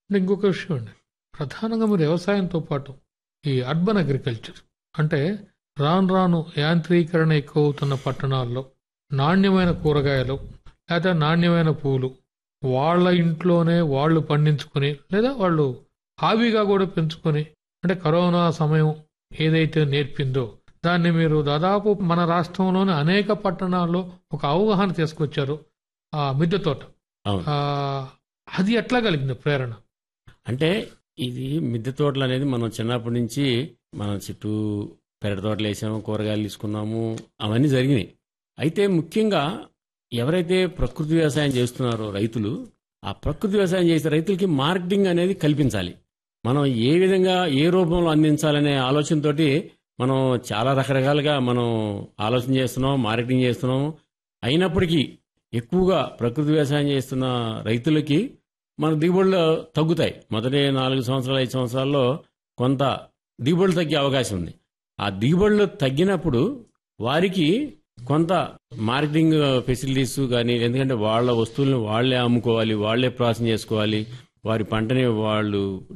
అంటే ఇంకొక విషయం అండి ప్రధానంగా మీరు వ్యవసాయంతో పాటు ఈ అర్బన్ అగ్రికల్చర్ అంటే రాను రాను యాంత్రీకరణ ఎక్కువ అవుతున్న పట్టణాల్లో నాణ్యమైన కూరగాయలు లేదా నాణ్యమైన పూలు వాళ్ళ ఇంట్లోనే వాళ్ళు పండించుకొని లేదా వాళ్ళు హాబీగా కూడా పెంచుకొని అంటే కరోనా సమయం ఏదైతే నేర్పిందో దాన్ని మీరు దాదాపు మన రాష్ట్రంలోని అనేక పట్టణాల్లో ఒక అవగాహన తీసుకొచ్చారు ఆ మిద్దె తోట అవును ఆ, అది ఎట్లా కలిగింది ప్రేరణ అంటే ఇది మిద్దె తోటలు అనేది మనం చిన్నప్పటి నుంచి మన చుట్టూ పెరటి తోటలు వేసాము కూరగాయలు తీసుకున్నాము అవన్నీ జరిగినాయి అయితే ముఖ్యంగా ఎవరైతే ప్రకృతి వ్యవసాయం చేస్తున్నారో రైతులు ఆ ప్రకృతి వ్యవసాయం చేసే రైతులకి మార్కెటింగ్ అనేది కల్పించాలి మనం ఏ విధంగా ఏ రూపంలో అందించాలనే ఆలోచనతోటి మనం చాలా రకరకాలుగా మనం ఆలోచన చేస్తున్నాం మార్కెటింగ్ చేస్తున్నాం అయినప్పటికీ ఎక్కువగా ప్రకృతి వ్యవసాయం చేస్తున్న రైతులకి మన దిగుబడులు తగ్గుతాయి మొదటి నాలుగు సంవత్సరాలు ఐదు సంవత్సరాల్లో కొంత దిగుబడులు తగ్గే అవకాశం ఉంది ఆ దిగుబడులు తగ్గినప్పుడు వారికి కొంత మార్కెటింగ్ ఫెసిలిటీస్ కానీ ఎందుకంటే వాళ్ళ వస్తువులను వాళ్ళే అమ్ముకోవాలి వాళ్ళే ప్రాసెస్ చేసుకోవాలి వారి పంటని వాళ్ళు